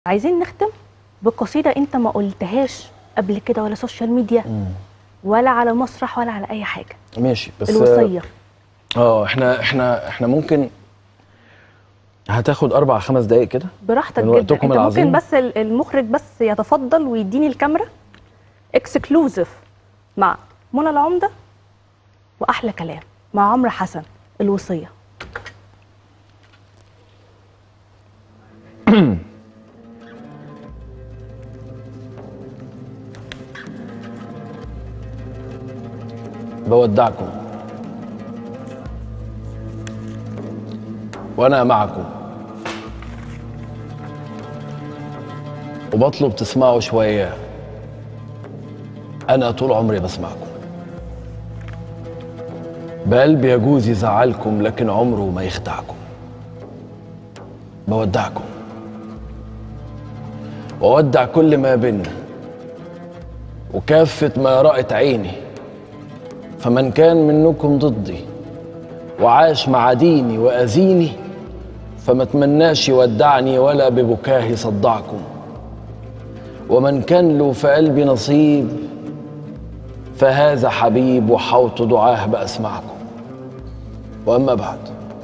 عايزين نختم بقصيدة انت ما قلتهاش قبل كده ولا سوشيال ميديا ولا على مسرح ولا على اي حاجة ماشي بس الوصية اه احنا احنا احنا ممكن هتاخد اربع خمس دقايق كده براحتك من جدا وقتكم انت العظيم. ممكن بس ال- المخرج بس يتفضل ويديني الكاميرا اكسكلوزيف مع منى العمدة واحلى كلام مع عمرو حسن الوصية بودعكم وانا معكم وبطلب تسمعوا شويه انا طول عمري بسمعكم بقلبي يجوز يزعلكم لكن عمره ما يخدعكم بودعكم وودع كل ما بينا وكافة ما رأت عيني فمن كان منكم ضدي وعاش مع ديني وأذيني فما تمناش يودعني ولا ببكاه يصدعكم ومن كان له في قلبي نصيب فهذا حبيب وحوط دعاه بأسمعكم وأما بعد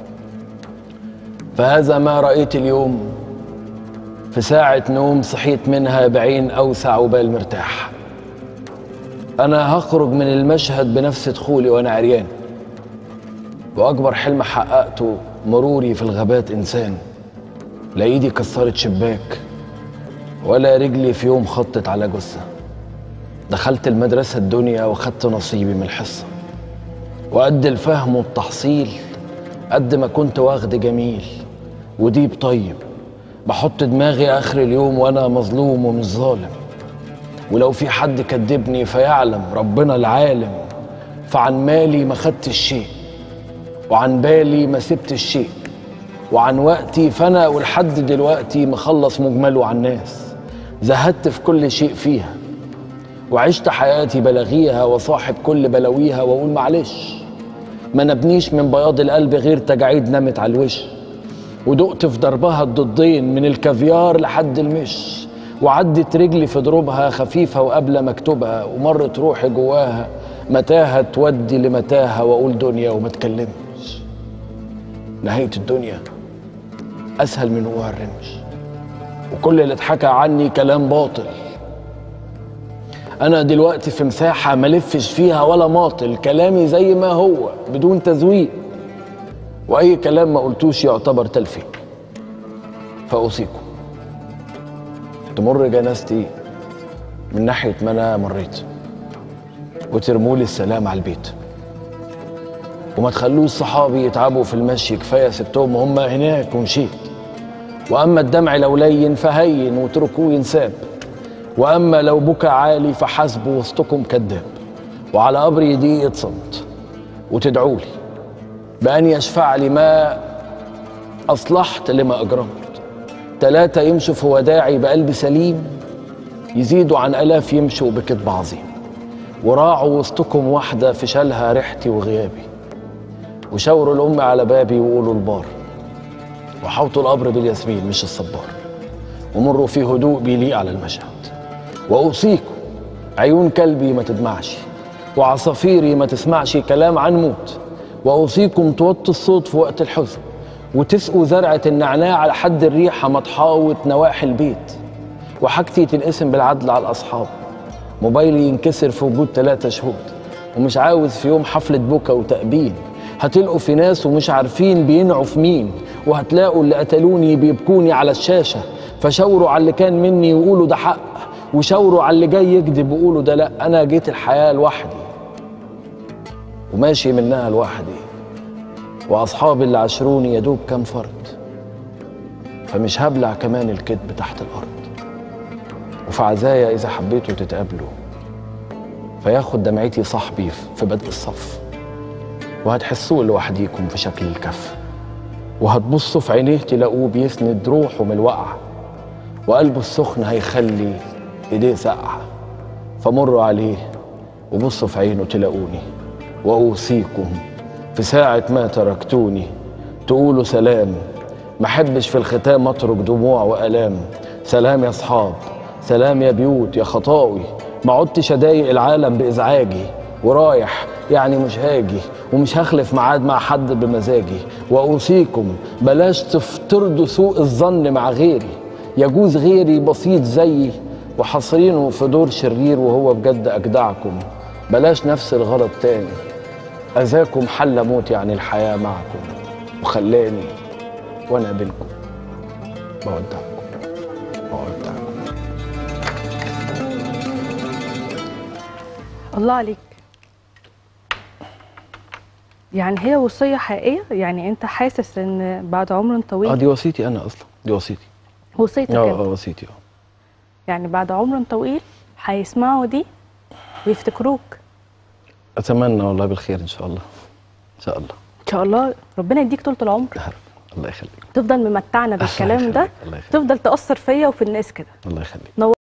فهذا ما رأيت اليوم في ساعة نوم صحيت منها بعين أوسع وبال مرتاح أنا هخرج من المشهد بنفس دخولي وأنا عريان وأكبر حلم حققته مروري في الغابات إنسان لا إيدي كسرت شباك ولا رجلي في يوم خطت على جثة دخلت المدرسة الدنيا وخدت نصيبي من الحصة وقد الفهم والتحصيل قد ما كنت واخد جميل وديب طيب بحط دماغي آخر اليوم وأنا مظلوم ومش ظالم ولو في حد كدبني فيعلم ربنا العالم فعن مالي ما خدت الشيء وعن بالي ما سبت الشيء وعن وقتي فانا ولحد دلوقتي مخلص مجمله عن الناس زهدت في كل شيء فيها وعشت حياتي بلاغيها وصاحب كل بلاويها واقول معلش ما نبنيش من بياض القلب غير تجاعيد نمت على الوش ودقت في ضربها الضدين من الكافيار لحد المش وعدت رجلي في ضروبها خفيفة وقبل مكتوبها ومرت روحي جواها متاهة تودي لمتاهة وأقول دنيا وما اتكلمش نهاية الدنيا أسهل من وقوع الرمش وكل اللي اتحكى عني كلام باطل أنا دلوقتي في مساحة ملفش فيها ولا ماطل كلامي زي ما هو بدون تزويق وأي كلام ما قلتوش يعتبر تلفيق فأوصيكم تمر جنازتي من ناحية ما أنا مريت وترمولي السلام على البيت وما تخلوش صحابي يتعبوا في المشي كفاية سبتهم هم هناك ومشيت وأما الدمع لو لين فهين واتركوه ينساب وأما لو بكى عالي فحسبوا وسطكم كذاب وعلى قبري دقيقة صمت وتدعولي بأن يشفع لي ما أصلحت لما أجرمت تلاتة يمشوا في وداعي بقلب سليم يزيدوا عن ألاف يمشوا بكذب عظيم وراعوا وسطكم واحدة في شالها ريحتي وغيابي وشاوروا الأم على بابي وقولوا البار وحوطوا القبر بالياسمين مش الصبار ومروا في هدوء بيليق على المشهد وأوصيكم عيون كلبي ما تدمعش وعصافيري ما تسمعش كلام عن موت وأوصيكم توطوا الصوت في وقت الحزن وتسقوا زرعة النعناع لحد الريحة ما تحاوط نواحي البيت وحاجتي تنقسم بالعدل على الأصحاب موبايلي ينكسر في وجود ثلاثة شهود ومش عاوز في يوم حفلة بكا وتأبين هتلقوا في ناس ومش عارفين بينعوا في مين وهتلاقوا اللي قتلوني بيبكوني على الشاشة فشاوروا على اللي كان مني وقولوا ده حق وشاوروا على اللي جاي يكذب وقولوا ده لا أنا جيت الحياة لوحدي وماشي منها لوحدي وأصحابي اللي عاشروني يدوب كام فرد فمش هبلع كمان الكذب تحت الأرض وفي عزايا إذا حبيتوا تتقابلوا فياخد دمعتي صاحبي في بدء الصف وهتحسوه لوحديكم في شكل الكف وهتبصوا في عينيه تلاقوه بيسند روحه من الوقعة وقلبه السخن هيخلي ايديه ساقعة فمروا عليه وبصوا في عينه تلاقوني وأوصيكم في ساعة ما تركتوني تقولوا سلام ما حبش في الختام اترك دموع وآلام سلام يا اصحاب سلام يا بيوت يا خطاوي ما عدتش اضايق العالم بازعاجي ورايح يعني مش هاجي ومش هخلف ميعاد مع حد بمزاجي واوصيكم بلاش تفترضوا سوء الظن مع غيري يجوز غيري بسيط زيي وحاصرينه في دور شرير وهو بجد اجدعكم بلاش نفس الغلط تاني اذاكم حل موت يعني الحياه معكم وخلاني وانا بينكم بودعكم بودعكم الله عليك يعني هي وصية حقيقية يعني انت حاسس ان بعد عمر اه طويل دي وصيتي انا اصلا دي وصيتي وصيتك اه انت اه وصيتي اه يعني بعد عمر طويل هيسمعوا دي ويفتكروك اتمنى والله بالخير ان شاء الله ان شاء الله ان شاء الله ربنا يديك طول العمر يا رب الله يخليك تفضل ممتعنا الله بالكلام ده يخليك، الله يخليك تفضل تأثر فيا وفي الناس كده الله يخليك نور